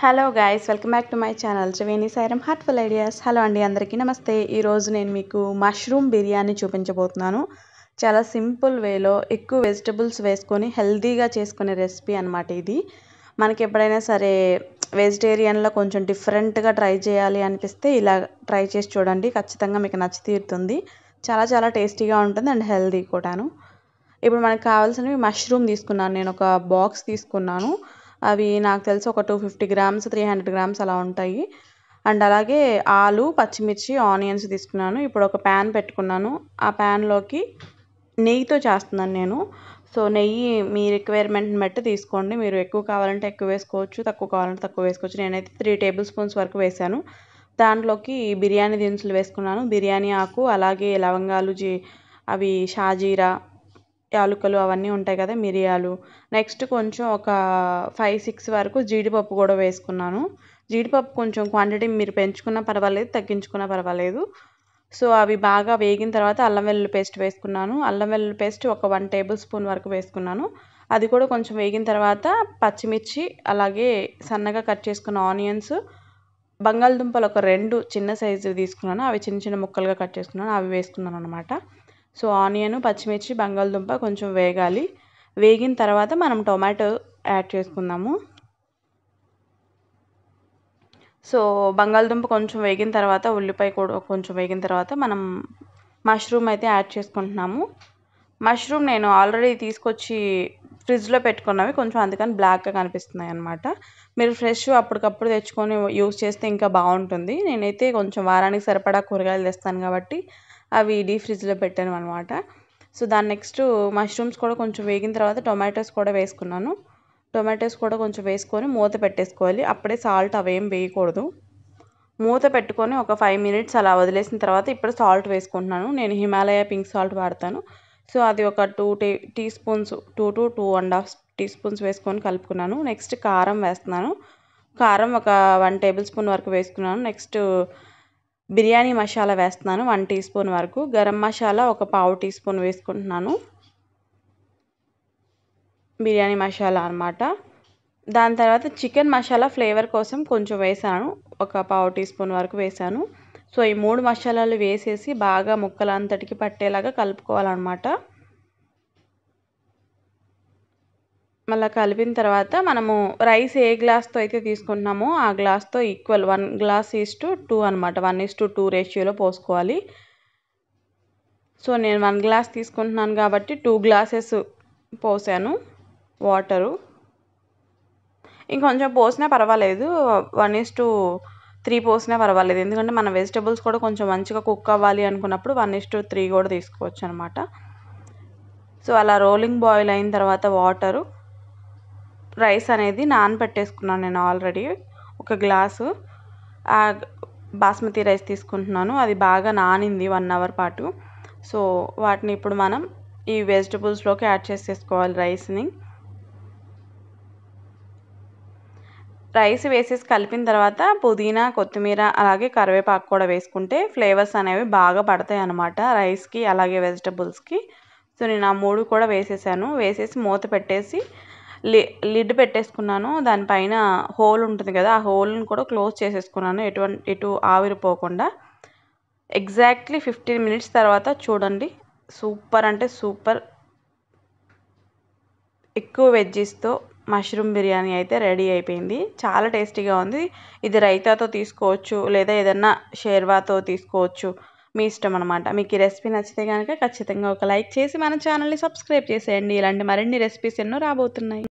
hello guys welcome back to my channel Triveni Sairam heartful ideas hello అండి అందరికీ నమస్తే ఈరోజు నేను మీకు మష్రూమ్ బిర్యానీ చూపించబోతున్నాను చాలా సింపుల్ వేలో ఎక్కువ వెజిటబుల్స్ వేసుకొని హెల్తీగా చేసుకునే రెసిపీ అనమాట ఇది మనకి ఎప్పుడైనా సరే వెజిటేరియన్లో కొంచెం డిఫరెంట్గా ట్రై చేయాలి అనిపిస్తే ఇలా ట్రై చేసి చూడండి ఖచ్చితంగా మీకు నచ్చి తీరుతుంది చాలా చాలా టేస్టీగా ఉంటుంది అండ్ హెల్తీ కూడాను ఇప్పుడు మనకు కావాల్సినవి మష్రూమ్ తీసుకున్నాను నేను ఒక బాక్స్ తీసుకున్నాను అవి నాకు తెలిసి ఒక two fifty grams three hundred grams అలా ఉంటాయి అండ్ అలాగే ఆలు పచ్చిమిర్చి ఆనియన్స్ తీసుకున్నాను ఇప్పుడు ఒక ప్యాన్ పెట్టుకున్నాను ఆ ప్యాన్లోకి నెయ్యితో చేస్తున్నాను నేను సో నెయ్యి మీ రిక్వైర్మెంట్ని బట్టి తీసుకోండి మీరు ఎక్కువ కావాలంటే ఎక్కువ వేసుకోవచ్చు తక్కువ కావాలంటే తక్కువ వేసుకోవచ్చు నేనైతే త్రీ టేబుల్ స్పూన్స్ వరకు వేసాను దాంట్లోకి బిర్యానీ దినుసులు వేసుకున్నాను బిర్యానీ ఆకు అలాగే లవంగాలు జీ అవి షాజీరా యాలుకలు అవన్నీ ఉంటాయి కదా మిరియాలు నెక్స్ట్ కొంచెం ఒక ఫైవ్ సిక్స్ వరకు జీడిపప్పు కూడా వేసుకున్నాను జీడిపప్పు కొంచెం క్వాంటిటీ మీరు పెంచుకున్నా పర్వాలేదు తగ్గించుకున్నా పర్వాలేదు సో అవి బాగా వేగిన తర్వాత అల్లం వెల్లుల్లి పేస్ట్ వేసుకున్నాను అల్లం వెల్లుల్లి పేస్ట్ ఒక వన్ టేబుల్ స్పూన్ వరకు వేసుకున్నాను అది కూడా కొంచెం వేగిన తర్వాత పచ్చిమిర్చి అలాగే సన్నగా కట్ చేసుకున్న ఆనియన్స్ బంగాళదుంపలు ఒక రెండు చిన్న సైజు తీసుకున్నాను అవి చిన్న చిన్న ముక్కలుగా కట్ చేసుకున్నాను అవి వేసుకున్నాను అనమాట సో ఆనియన్ పచ్చిమిర్చి బంగాళదుంప కొంచెం వేగాలి వేగిన తర్వాత మనం టొమాటో యాడ్ చేసుకుందాము సో బంగాళదుంప కొంచెం వేగిన తర్వాత ఉల్లిపాయ కూడా కొంచెం వేగిన తర్వాత మనం మష్రూమ్ అయితే యాడ్ చేసుకుంటున్నాము మష్రూమ్ నేను ఆల్రెడీ తీసుకొచ్చి ఫ్రిడ్జ్లో పెట్టుకున్నవి కొంచెం అందుకని బ్లాక్గా కనిపిస్తున్నాయి అనమాట మీరు ఫ్రెష్ అప్పటికప్పుడు తెచ్చుకొని యూస్ చేస్తే ఇంకా బాగుంటుంది నేనైతే కొంచెం వారానికి సరిపడా కూరగాయలు తెస్తాను కాబట్టి అవి డీ ఫ్రిడ్జ్లో పెట్టాను అనమాట సో దాని నెక్స్ట్ మష్రూమ్స్ కూడా కొంచెం వేగిన తర్వాత టొమాటోస్ కూడా వేసుకున్నాను టొమాటోస్ కూడా కొంచెం వేసుకొని మూత పెట్టేసుకోవాలి అప్పుడే సాల్ట్ అవేం వేయకూడదు మూత పెట్టుకొని ఒక ఫైవ్ మినిట్స్ అలా వదిలేసిన తర్వాత ఇప్పుడు సాల్ట్ వేసుకుంటున్నాను నేను హిమాలయ పింక్ సాల్ట్ వాడతాను సో అది ఒక two tea teaspoons two to two and half teaspoons వేసుకొని కలుపుకున్నాను నెక్స్ట్ కారం వేస్తున్నాను కారం ఒక వన్ టేబుల్ స్పూన్ వరకు వేసుకున్నాను నెక్స్ట్ బిర్యానీ మసాలా వేస్తున్నాను వన్ టీ స్పూన్ వరకు గరం మసాలా ఒక పావు టీ స్పూన్ వేసుకుంటున్నాను బిర్యానీ మసాలా అనమాట దాని తర్వాత చికెన్ మసాలా ఫ్లేవర్ కోసం కొంచెం వేసాను ఒక పావు టీ స్పూన్ వరకు వేసాను సో ఈ మూడు మసాలాలు వేసేసి బాగా ముక్కలంతటికి పట్టేలాగా కలుపుకోవాలన్నమాట మళ్ళీ కలిపిన తర్వాత మనము రైస్ ఏ గ్లాస్తో అయితే తీసుకుంటున్నామో ఆ గ్లాస్తో equal one glass is to two అనమాట వన్ ఈస్ టు టూ రేషియోలో పోసుకోవాలి సో నేను వన్ గ్లాస్ తీసుకుంటున్నాను కాబట్టి టూ గ్లాసెస్ పోసాను వాటరు ఇంకొంచెం పోసినా పర్వాలేదు వన్ ఈస్ టు త్రీ పోసినా పర్వాలేదు ఎందుకంటే మన వెజిటబుల్స్ కూడా కొంచెం మంచిగా కుక్ అవ్వాలి అనుకున్నప్పుడు వన్ ఈస్ టు త్రీ కూడా తీసుకోవచ్చు అనమాట సో అలా రోలింగ్ బాయిల్ అయిన తర్వాత వాటరు రైస్ అనేది నానబెట్టేసుకున్నాను నేను ఆల్రెడీ ఒక గ్లాసు ఆ బాస్మతి రైస్ తీసుకుంటున్నాను అది బాగా నానింది వన్ అవర్ పాటు సో వాటిని ఇప్పుడు మనం ఈ వెజిటబుల్స్లోకి యాడ్ చేసేసుకోవాలి రైస్ని రైస్ వేసేసి కలిపిన తర్వాత పుదీనా కొత్తిమీర అలాగే కరివేపాకు కూడా వేసుకుంటే ఫ్లేవర్స్ అనేవి బాగా పడతాయి అన్నమాట రైస్కి అలాగే వెజిటబుల్స్కి సో నేను ఆ మూడు కూడా వేసేసాను వేసేసి మూత పెట్టేసి లి లిడ్ పెట్టేసుకున్నాను దానిపైన హోల్ ఉంటుంది కదా ఆ హోల్ని కూడా క్లోజ్ చేసేసుకున్నాను ఎటువంటి ఎటు ఆవిరిపోకుండా ఎగ్జాక్ట్లీ ఫిఫ్టీన్ మినిట్స్ తర్వాత చూడండి సూపర్ అంటే సూపర్ ఎక్కువ వెజ్జెస్తో మష్రూమ్ బిర్యానీ అయితే రెడీ అయిపోయింది చాలా టేస్టీగా ఉంది ఇది రైతాతో తీసుకోవచ్చు లేదా ఏదన్నా షేర్వాతో తీసుకోవచ్చు మీ ఇష్టం అనమాట మీకు ఈ రెసిపీ నచ్చితే కనుక ఖచ్చితంగా ఒక లైక్ చేసి మన ఛానల్ని సబ్స్క్రైబ్ చేసేయండి ఇలాంటి మరిన్ని రెసిపీస్ ఎన్నో రాబోతున్నాయి